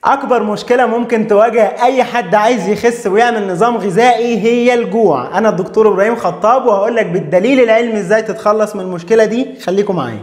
اكبر مشكله ممكن تواجه اي حد عايز يخس ويعمل نظام غذائي هي الجوع انا الدكتور ابراهيم خطاب وهقول لك بالدليل العلمي ازاي تتخلص من المشكله دي خليكم معايا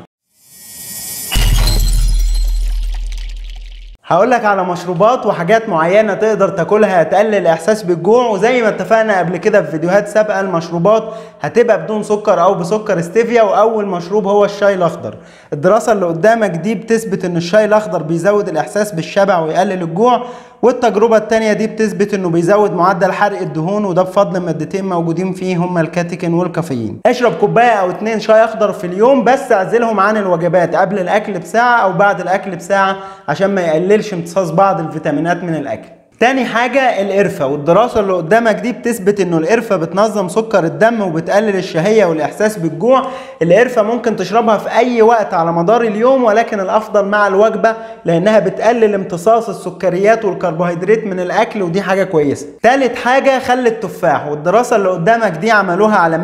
هقول لك على مشروبات وحاجات معينه تقدر تاكلها تقلل الاحساس بالجوع وزي ما اتفقنا قبل كده في فيديوهات سابقه المشروبات هتبقى بدون سكر او بسكر ستيفيا واول مشروب هو الشاي الاخضر الدراسه اللي قدامك دي بتثبت ان الشاي الاخضر بيزود الاحساس بالشبع ويقلل الجوع والتجربة التانية دي بتثبت انه بيزود معدل حرق الدهون وده بفضل مادتين موجودين فيه هما الكاتيكين والكافيين. اشرب كوباية او اتنين شاي اخضر في اليوم بس اعزلهم عن الوجبات قبل الاكل بساعة او بعد الاكل بساعة عشان ما يقللش امتصاص بعض الفيتامينات من الاكل. تاني حاجة القرفة والدراسة اللي قدامك دي بتثبت انه القرفة بتنظم سكر الدم وبتقلل الشهية والاحساس بالجوع القرفة ممكن تشربها في اي وقت على مدار اليوم ولكن الافضل مع الوجبة لانها بتقلل امتصاص السكريات والكربوهيدرات من الاكل ودي حاجة كويسة تالت حاجة خل التفاح والدراسة اللي قدامك دي عملوها على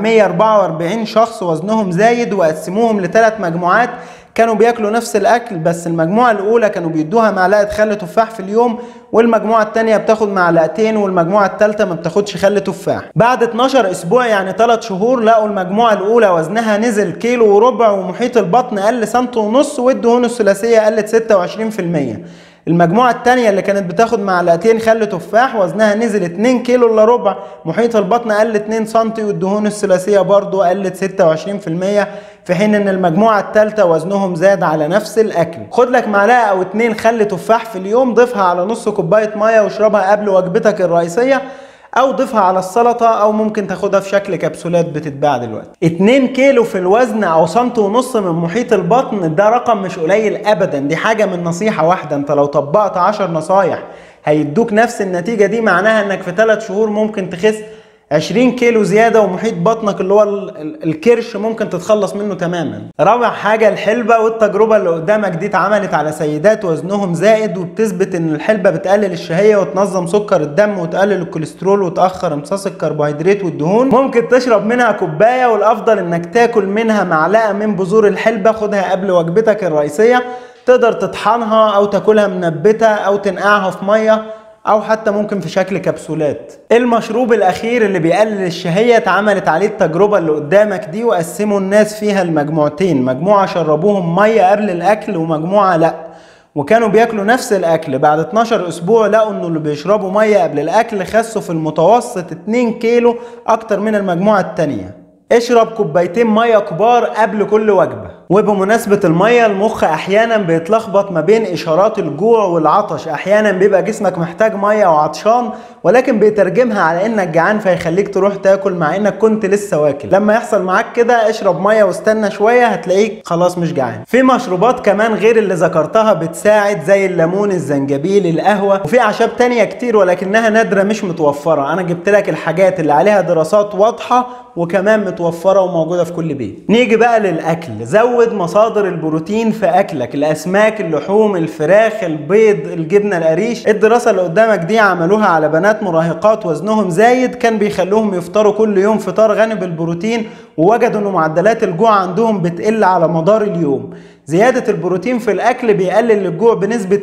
144 شخص وزنهم زايد وقسموهم لثلاث مجموعات كانوا بياكلوا نفس الاكل بس المجموعه الاولى كانوا بيدوها معلقه خل تفاح في اليوم والمجموعه الثانيه بتاخد معلقتين والمجموعه الثالثه ما بتاخدش خل تفاح بعد 12 اسبوع يعني 3 شهور لقوا المجموعه الاولى وزنها نزل كيلو وربع ومحيط البطن قل سنت ونص والدهون الثلاثيه قلت 26% المجموعة التانية اللي كانت بتاخد معلقتين خل تفاح وزنها نزل 2 كيلو الا ربع محيط البطن قل 2 سم والدهون الثلاثية برضو قلت 26% في حين ان المجموعة التالتة وزنهم زاد على نفس الاكل خد لك معلقة او اتنين خل تفاح في اليوم ضيفها على نص كوباية مية واشربها قبل وجبتك الرئيسية او ضيفها على السلطه او ممكن تاخدها في شكل كبسولات بتتباع دلوقتي 2 كيلو في الوزن او سنت ونص من محيط البطن ده رقم مش قليل ابدا دي حاجه من نصيحه واحده انت لو طبقت 10 نصايح هيدوك نفس النتيجه دي معناها انك في 3 شهور ممكن تخس 20 كيلو زياده ومحيط بطنك اللي هو الكرش ممكن تتخلص منه تماما رابع حاجه الحلبه والتجربه اللي قدامك دي اتعملت على سيدات وزنهم زائد وبتثبت ان الحلبه بتقلل الشهيه وتنظم سكر الدم وتقلل الكوليسترول وتاخر امتصاص الكربوهيدرات والدهون ممكن تشرب منها كوبايه والافضل انك تاكل منها معلقه من بذور الحلبه خدها قبل وجبتك الرئيسيه تقدر تطحنها او تاكلها منبته او تنقعها في ميه او حتى ممكن في شكل كبسولات المشروب الاخير اللي بيقلل الشهية اتعملت عليه التجربة اللي قدامك دي وقسموا الناس فيها لمجموعتين مجموعة شربوهم مية قبل الاكل ومجموعة لا وكانوا بياكلوا نفس الاكل بعد 12 اسبوع لقوا انه اللي بيشربوا ميه قبل الاكل خسوا في المتوسط 2 كيلو اكتر من المجموعه التانيه اشرب كوبايتين ميه كبار قبل كل وجبه وبمناسبة المية المخ أحيانا بيتلخبط ما بين إشارات الجوع والعطش أحيانا بيبقى جسمك محتاج مية وعطشان ولكن بيترجمها على إنك جعان فيخليك تروح تاكل مع إنك كنت لسه واكل لما يحصل معاك كده اشرب مية واستنى شوية هتلاقيك خلاص مش جعان في مشروبات كمان غير اللي ذكرتها بتساعد زي الليمون الزنجبيل القهوة وفي أعشاب تانية كتير ولكنها نادرة مش متوفرة أنا جبت لك الحاجات اللي عليها دراسات واضحة وكمان متوفرة وموجودة في كل بيت نيجي بقى للأكل زود مصادر البروتين في أكلك الأسماك اللحوم الفراخ البيض الجبنة القريش الدراسة اللي قدامك دي عملوها على بنات مراهقات وزنهم زايد كان بيخلوهم يفطروا كل يوم فطار غني بالبروتين ووجدوا ان معدلات الجوع عندهم بتقل على مدار اليوم زيادة البروتين في الأكل بيقلل الجوع بنسبة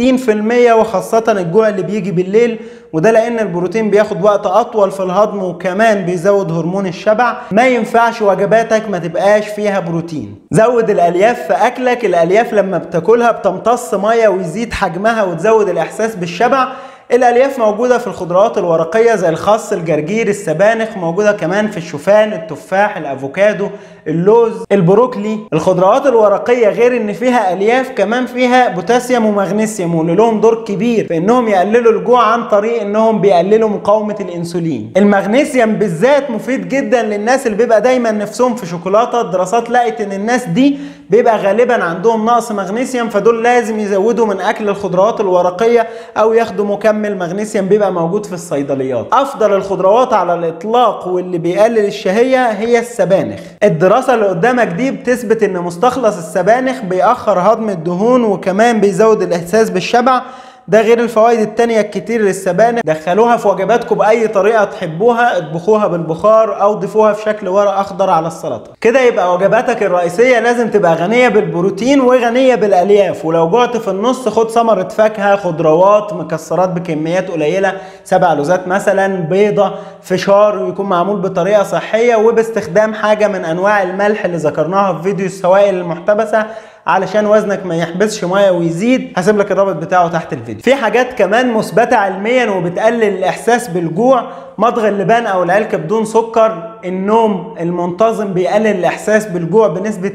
60% وخاصة الجوع اللي بيجي بالليل وده لأن البروتين بياخد وقت أطول في الهضم وكمان بيزود هرمون الشبع ما ينفعش وجباتك ما تبقاش فيها بروتين زود الألياف في أكلك الألياف لما بتاكلها بتمتص مية ويزيد حجمها وتزود الإحساس بالشبع الالياف موجوده في الخضروات الورقيه زي الخس الجرجير السبانخ موجوده كمان في الشوفان التفاح الافوكادو اللوز البروكلي الخضروات الورقيه غير ان فيها الياف كمان فيها بوتاسيوم ومغنيسيوم واللي لهم دور كبير في انهم يقللوا الجوع عن طريق انهم بيقللوا مقاومه الانسولين المغنيسيوم بالذات مفيد جدا للناس اللي بيبقى دايما نفسهم في شوكولاته الدراسات لقت ان الناس دي بيبقى غالبا عندهم نقص مغنيسيوم فدول لازم يزودوا من اكل الخضروات الورقيه او ياخدوا مكمل مغنيسيوم بيبقى موجود في الصيدليات افضل الخضروات على الاطلاق واللي بيقلل الشهيه هي السبانخ الدراسه اللي قدامك دي بتثبت ان مستخلص السبانخ بيأخر هضم الدهون وكمان بيزود الاحساس بالشبع ده غير الفوائد التانية الكتير للسبانخ دخلوها في وجباتكم بأي طريقة تحبوها اطبخوها بالبخار أو ضيفوها في شكل ورق أخضر على السلطة كده يبقى وجباتك الرئيسية لازم تبقى غنية بالبروتين وغنية بالألياف ولو جعت في النص خد ثمرة فاكهة خضروات مكسرات بكميات قليلة سبع لوزات مثلا بيضة فشار ويكون معمول بطريقة صحية وباستخدام حاجة من أنواع الملح اللي ذكرناها في فيديو السوائل المحتبسة علشان وزنك ما يحبسش ميه ويزيد هسيب لك الرابط بتاعه تحت الفيديو في حاجات كمان مثبته علميا وبتقلل الاحساس بالجوع مضغ اللبان او العلك بدون سكر النوم المنتظم بيقلل الاحساس بالجوع بنسبه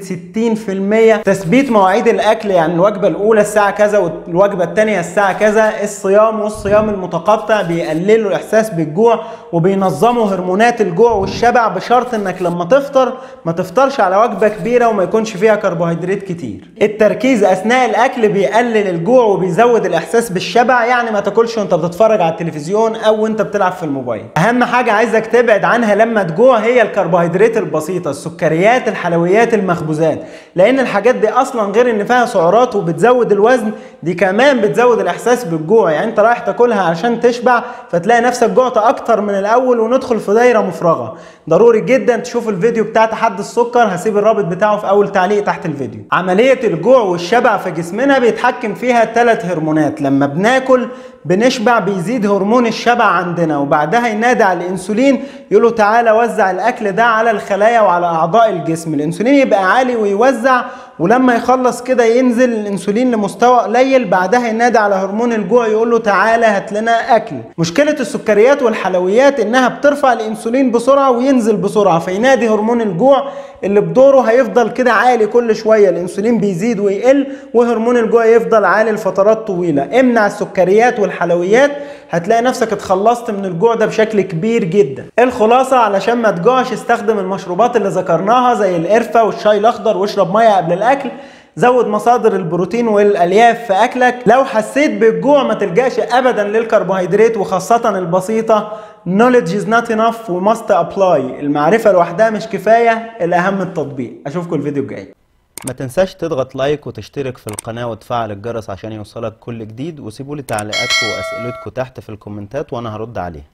60% تثبيت مواعيد الاكل يعني الوجبه الاولى الساعه كذا والوجبه الثانيه الساعه كذا الصيام والصيام المتقطع بيقللوا الاحساس بالجوع وبينظموا هرمونات الجوع والشبع بشرط انك لما تفطر ما تفطرش على وجبه كبيره وما يكونش فيها كربوهيدرات كتير التركيز اثناء الاكل بيقلل الجوع وبيزود الاحساس بالشبع يعني ما تاكلش وانت بتتفرج على التلفزيون او وانت بتلعب في الموبايل اهم حاجه عايزك تبعد عنها لما تجوع هي الكربوهيدرات البسيطه السكريات الحلويات المخبوزات لان الحاجات دي اصلا غير ان فيها سعرات وبتزود الوزن دي كمان بتزود الاحساس بالجوع يعني انت رايح تاكلها عشان تشبع فتلاقي نفسك جوعت اكتر من الاول وندخل في دايره مفرغه ضروري جدا تشوف الفيديو بتاع تحدي السكر هسيب الرابط بتاعه في اول تعليق تحت الفيديو عمليه الجوع والشبع في جسمنا بيتحكم فيها ثلاث هرمونات لما بناكل بنشبع بيزيد هرمون الشبع عندنا وبعدها ينادي على الانسولين يقول له تعالى وزع الاكل ده على الخلايا وعلى اعضاء الجسم الانسولين يبقى عالي ويوزع ولما يخلص كده ينزل الانسولين لمستوى قليل بعدها ينادي على هرمون الجوع يقول له تعالى هات لنا اكل مشكله السكريات والحلويات انها بترفع الانسولين بسرعه وينزل بسرعه فينادي هرمون الجوع اللي بدوره هيفضل كده عالي كل شويه الانسولين بيزيد ويقل وهرمون الجوع يفضل عالي لفترات طويله امنع السكريات والحلويات هتلاقي نفسك اتخلصت من الجوع ده بشكل كبير جدا الخلاصه علشان ما تجوعش استخدم المشروبات اللي ذكرناها زي القرفه والشاي الاخضر واشرب ميه قبل الاكل زود مصادر البروتين والالياف في اكلك لو حسيت بالجوع ما تلجاش ابدا للكربوهيدرات وخاصه البسيطه knowledge is not enough we must apply المعرفه لوحدها مش كفايه الاهم التطبيق اشوفكم الفيديو الجاي ما تنساش تضغط لايك وتشترك في القناة وتفعل الجرس عشان يوصلك كل جديد وسيبوا لي تعليقاتكم واسئلتكم تحت في الكومنتات وانا هرد عليها